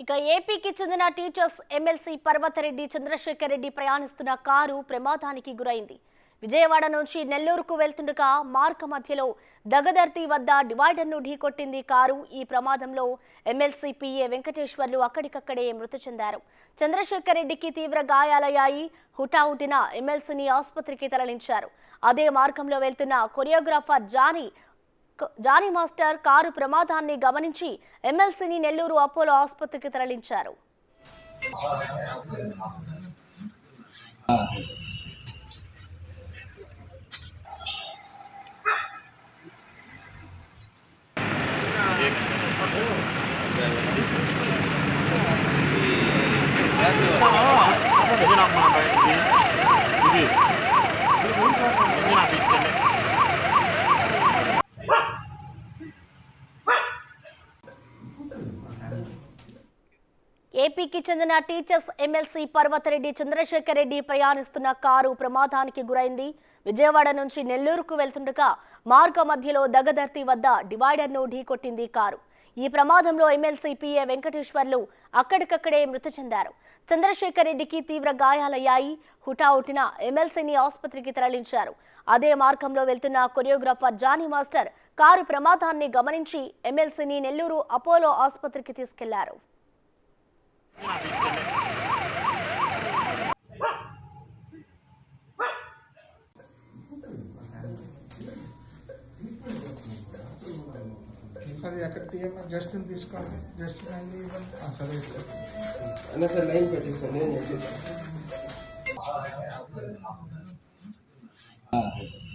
ఇక ఏపీకి చెందిన టీచర్స్ ఎమ్మెల్సీ పర్వతరెడ్డి చంద్రశేఖర్ రెడ్డి ప్రయాణిస్తున్న కారు ప్రమాదానికి గురైంది విజయవాడ నుంచి నెల్లూరుకు వెళ్తుండగా మార్గ మధ్యలో దగదర్తి వద్ద డివైడర్ను ఢీకొట్టింది కారు ఈ ప్రమాదంలో ఎమ్మెల్సీ పిఏ వెంకటేశ్వర్లు అక్కడికక్కడే మృతి చెందారు చంద్రశేఖర్ రెడ్డికి తీవ్ర గాయాలయ్యాయి హుటాహుటిన ఎమ్మెల్సీని ఆసుపత్రికి తరలించారు అదే మార్గంలో వెళ్తున్న కొరియోగ్రాఫర్ జానీ క- జానీ మాస్టర్ కారు ప్రమాదాన్ని గమనించి ఎమ్మెల్సీని నెల్లూరు అపోలో ఆసుపత్రికి తరలించారు ఇది నాకు మన బయట ఇది ఇది ఇది నాకు ఇచ్చండి ఏపీకి చెందిన టీచర్స్ ఎమ్మెల్సీ పర్వతరెడ్డి చంద్రశేఖర్ రెడ్డి ప్రయాణిస్తున్న కారు ప్రమాదానికి గురైంది విజయవాడ నుంచి నెల్లూరుకు వెళ్తుండగా మార్గ మధ్యలో దగదర్తి వద్ద డివైడర్ను ఢీకొట్టింది కారు ఈ ప్రమాదంలో ఎమ్మెల్సీ పిఏ వెంకటేశ్వర్లు అక్కడికక్కడే మృతి చెందారు చంద్రశేఖర్ రెడ్డికి తీవ్ర గాయాలయ్యాయి హుటాహుటిన ఎమ్మెల్సీని ఆసుపత్రికి తరలించారు అదే మార్గంలో వెళ్తున్న కొరియోగ్రాఫర్ జానీ మాస్టర్ కారు ప్రమాదాన్ని గమనించి ఎమ్మెల్సీని నెల్లూరు అపోలో ఆసుపత్రికి తీసుకెళ్లారు నాకు ఇచ్చండి అది ఎక్కడ తీయమ్మా జస్ట్ తీసుకోండి జస్ట్ అన్ని ఇవ్వండి ఆ, సరే అన్న సార్ లైన్ పెట్టేసాను నేను ఆ.